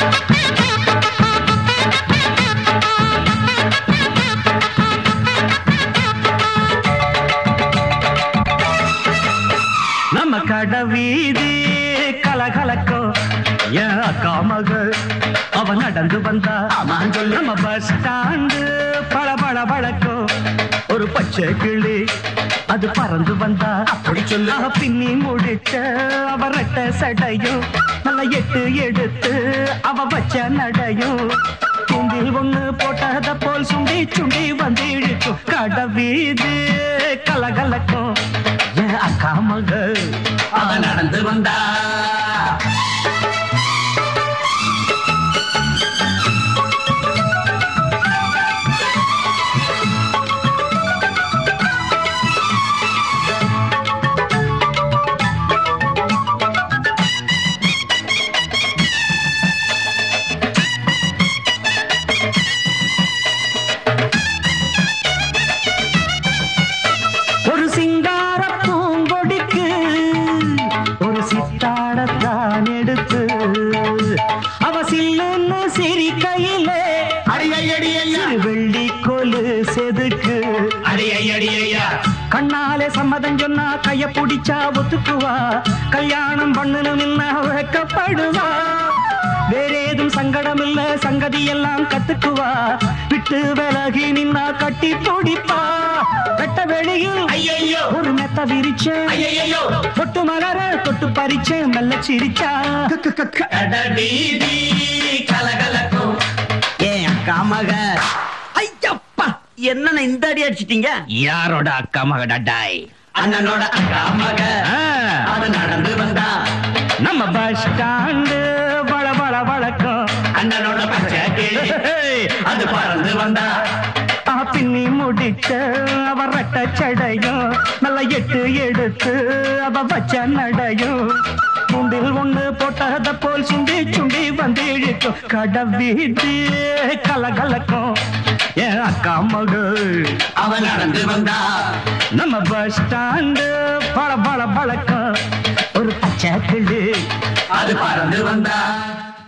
நம்ம கட வீதி கலகலக்கும் என் அக்கா மகள் அவ நடந்து வந்தா நம்ம பஸ் ஸ்டாண்டு பள பள பழக்கும் ஒரு பச்சை கிளி அது பறந்து வந்தா அப்படி சொல்ல பின்னி முடிச்ச அவ ரெட்ட சடையும் நல்ல எட்டு எடுத்து அவ வச்ச நடையும் துண்டில் ஒண்ணு போட்டத போல் சுண்டி சுண்டி வந்து இழுக்கும் கட வீதி கலகலக்கும் என் அக்கா மகள் அவ நடந்து வந்தா ஒரு சிங்கார பூங்கொடிக்கு ஒரு சித்தாடத்தான் எடுத்து அவ சில்லுன்னு சிரிக்கையிலே அடியடியா சிறு வெள்ளி கொலு செதுக்கு அடியடியா கண்ணாலே சம்மதம் சொன்னா கைய பிடிச்சா ஒத்துக்குவா கல்யாணம் பண்ணணும் இல்ல வைக்கப்படுவா வேறேதும் சங்கடம் இல்ல சங்கதி எல்லாம் கத்துக்குவா விட்டு விலகி நின்னா கட்டி பிடிப்பா வெட்ட வெளியில் ஐயையோ ஒரு மெத்த விரிச்சேன் ஐயையோ தொட்டு மலர தொட்டு பறிச்சேன் மெல்ல சிரிச்சா கடவீதி கலகலக்கும் ஏன் அக்கா மக ஐயப்பா என்ன இந்த அடி அடிச்சிட்டீங்க யாரோட அக்கா மகடா டாய் அண்ணனோட அக்கா மக அவ நடந்து வந்தா நம்ம பஸ் ஸ்டாண்டு வள வள வழக்கம் அண்ணனோட பச்சை கிளி அது பறந்து வந்தா ஆ பின்னி முடிச்ச அவ ரெட்ட சடையும் நல்ல எட்டு எடுத்து அவ வச்ச நடையும் துண்டில் ஒண்ணு போட்டத போல் சுண்டி சுண்டி வந்து இழுக்கும் கட வீதி கலகலக்கும் என் அக்கா மகள் அவ நடந்து வந்தா நம்ம பஸ் ஸ்டாண்டு பள பள பழக்கம் ஒரு பச்சை கிளி அது பறந்து வந்தா